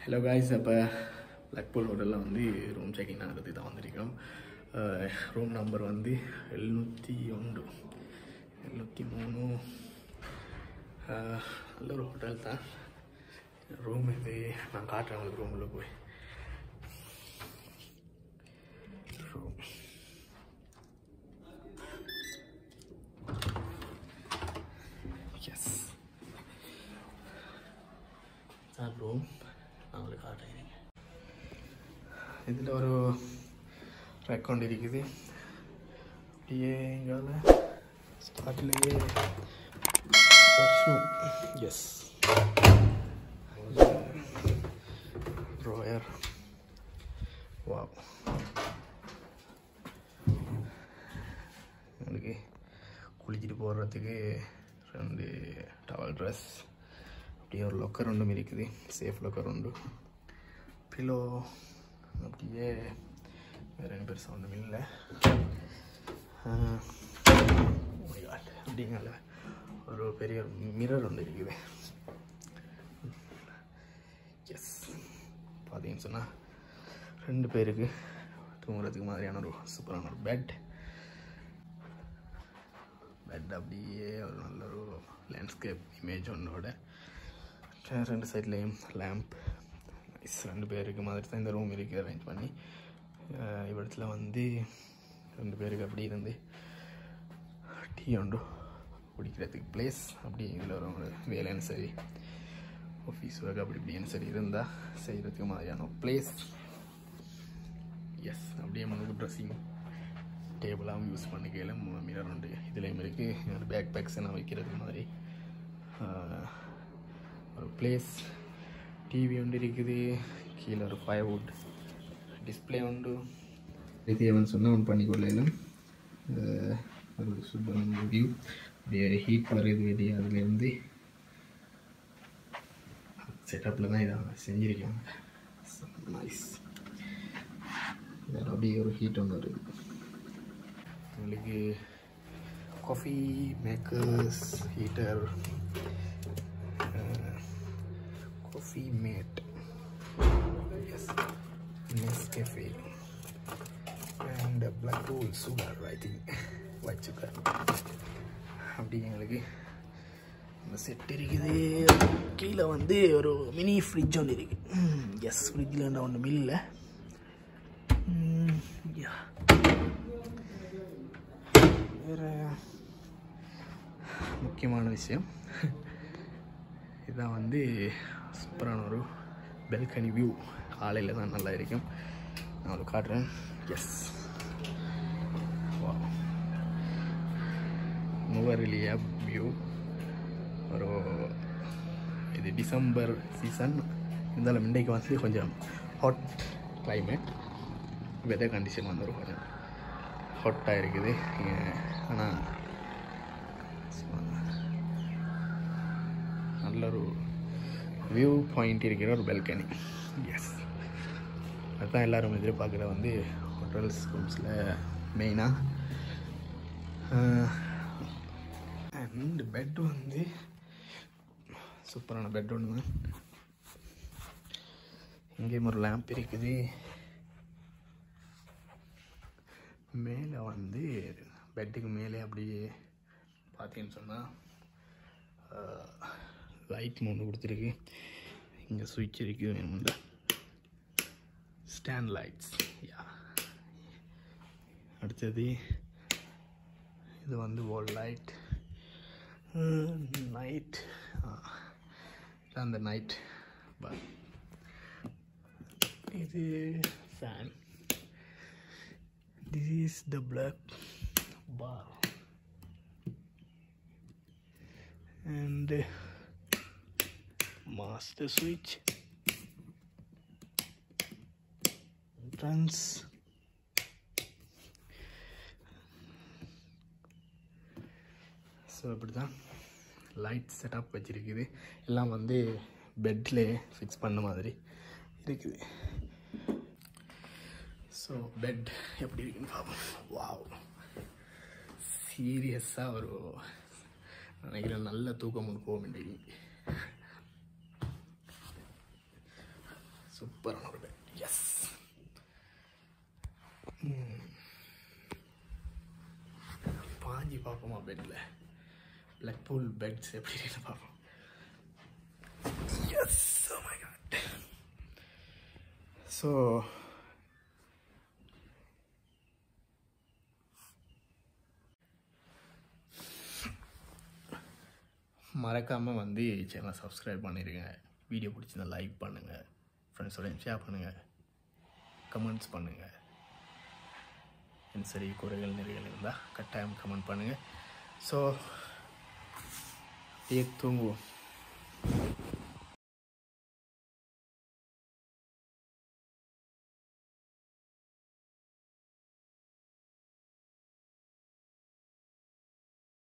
hello guys அப்போ Blackpool ஹோட்டலில் வந்து ரூம் செக்கிங் ஆகிறது தான் வந்திருக்கோம் ரூம் நம்பர் வந்து எழுநூற்றி ஒன்று எழுநூற்றி மூணு அஹ், நல்ல ஒரு ஹோட்டல் தான் ரூம் இது நான் காட்டுறேன் உங்களுக்கு ரூமில் போய் ரூம் எஸ் தான் ரூம் நான் உங்களுக்கு காட்டுறேன் இதில் ஒரு ரெக்கவுண்ட் இருக்குது அப்படியே எங்கால ஸ்டார்ட்லேயே வாஷ்ரூம் எஸ் ட்ராயர் வாவ் உங்களுக்கு குளிச்சுட்டு போடுறதுக்கு ரெண்டு டவல் ட்ரெஸ் அப்படியே ஒரு லொக்கர் ஒன்றும் இருக்குது சேஃப் லொக்கர் உண்டு பிலோ அப்படியே வேறு என்ன பெருசாக ஒன்றும் இல்லை அப்படிங்கல ஒரு பெரிய மிரர் ஒன்று இருக்குது எஸ் பார்த்தீங்கன்னு சொன்னால் ரெண்டு பேருக்கு தூங்குறதுக்கு மாதிரியான ஒரு சூப்பரான ஒரு பெட் பெட் அப்படியே ஒரு நல்ல ஒரு லேண்ட்ஸ்கேப் இமேஜ் ஒன்றோட ரெண்டு சைட்லேயும் லேம்ப் நைஸ் ரெண்டு பேருக்கு மாதிரி தான் இந்த ரூம் இருக்குது அரேஞ்ச் பண்ணி அஹ் இவ்விடத்துல வந்து ரெண்டு பேருக்கு அப்படி இருந்து டீ உண்டு குடிக்கிறதுக்கு பிளேஸ் அப்படி இதில் ஒரு வேலைன்னு சரி ஆஃபீஸ் ஒர்க் அப்படி இப்படின்னு சரி இருந்தால் செய்கிறதுக்கு மாதிரியான பிளேஸ் எஸ் அப்படியே நமக்கு ட்ரெஸ்ஸிங் டேபிளாகவும் யூஸ் பண்ணிக்கையில் மிரர் உண்டு இதுலேயும் இருக்குது பேக் பேக்ஸ் எல்லாம் வைக்கிறதுக்கு மாதிரி ஆஹ், ஒரு பிளேஸ் டிவி உண்டு இருக்குது கீழே ஒரு ஃபயர் வுட் டிஸ்பிளே உண்டு இது எவன் சொன்னால் ஒன் பண்ணிக்கொள்ளையிலும் ஒரு சூப்பரான வியூ அப்படியே ஹீட் வருது வெளியே அதுலேருந்து செட்டப்பில் தான் இதை செஞ்சுருக்காங்க நைஸ் இதில் அப்படியே ஒரு ஹீட் ஒன்று வருது உங்களுக்கு coffee makers heater coffee made yes Nescafe and black ரூல் sugar I think white sugar அப்படி எங்களுக்கு இந்த செட் இருக்குது கீழே வந்து ஒரு மினி ஃப்ரிட்ஜ் ஒன்று இருக்குது எஸ் ஃப்ரிட்ஜில் ஒன்றும் இல்லை யா வேறு முக்கியமான விஷயம் இதான் வந்து சூப்பரான ஒரு பெல்கனி வியூ காலையில் தான் நல்லா இருக்கும் நான் உங்களுக்கு காட்டுறேன் எஸ் நுவரெலியா வியூ ஒரு இது டிசம்பர் சீசன் இருந்தாலும் இன்றைக்கு வந்து கொஞ்சம் ஹாட் climate வெதர் கண்டிஷன் வந்து ஒரு கொஞ்சம் ஹாட்டாக இருக்குது ஆனால் நல்ல ஒரு வியூ பாயிண்ட் இருக்கிற ஒரு பெல்கனி எஸ் அதுதான் எல்லாரும் எதிர்பார்க்குற வந்து ஹோட்டல்ஸ் ரூம்ஸில் மெயினாக அண்ட் பெட் வந்து சூப்பரான பெட் ஒன்று தான் இங்கேயும் ஒரு லேம்ப் இருக்குது மேலே வந்து பெட்டுக்கு மேலே அப்படியே பார்த்தீங்கன்னு சொன்னால் லைட் மூணு கொடுத்துருக்கு இங்கே சுவிட்ச் இருக்குது வேணும்ல ஸ்டாண்ட் லைட்ஸ் யா அடுத்தது இது வந்து வால் லைட் நைட் அந்த நைட் பட் இது fan this is the black bar and uh, master switch trans so இப்படி தான் லைட் செட்டப் வச்சுருக்குது எல்லாம் வந்து பெட்டில் ஃபிக்ஸ் பண்ண மாதிரி இருக்குது ஸோ பெட் எப்படி இருக்குன்னு பார்ப்போம் வாவ் சீரியஸாக ஒரு நினைக்கிறேன் நல்ல தூக்கம் ஒன்று போக வேண்டியது சூப்பரான ஒரு பெட் எஸ் பாஞ்சி பார்ப்போமா பெட்டில் பிளக் பூல் பெட்ஸ் எப்படி இருக்குன்னு பார்ப்போம் yes oh my god so மறக்காமல் வந்து சேனலை சப்ஸ்கிரைப் பண்ணிடுங்க வீடியோ பிடிச்சிருந்தா லைக் பண்ணுங்கள் ஃப்ரெண்ட்ஸோட ஷேர் பண்ணுங்கள் கமெண்ட்ஸ் பண்ணுங்கள் என் சரி குறைகள் நிறைகள் இருந்தால் கட்டாயம் கமெண்ட் பண்ணுங்கள் ஸோ தூங்குவோம்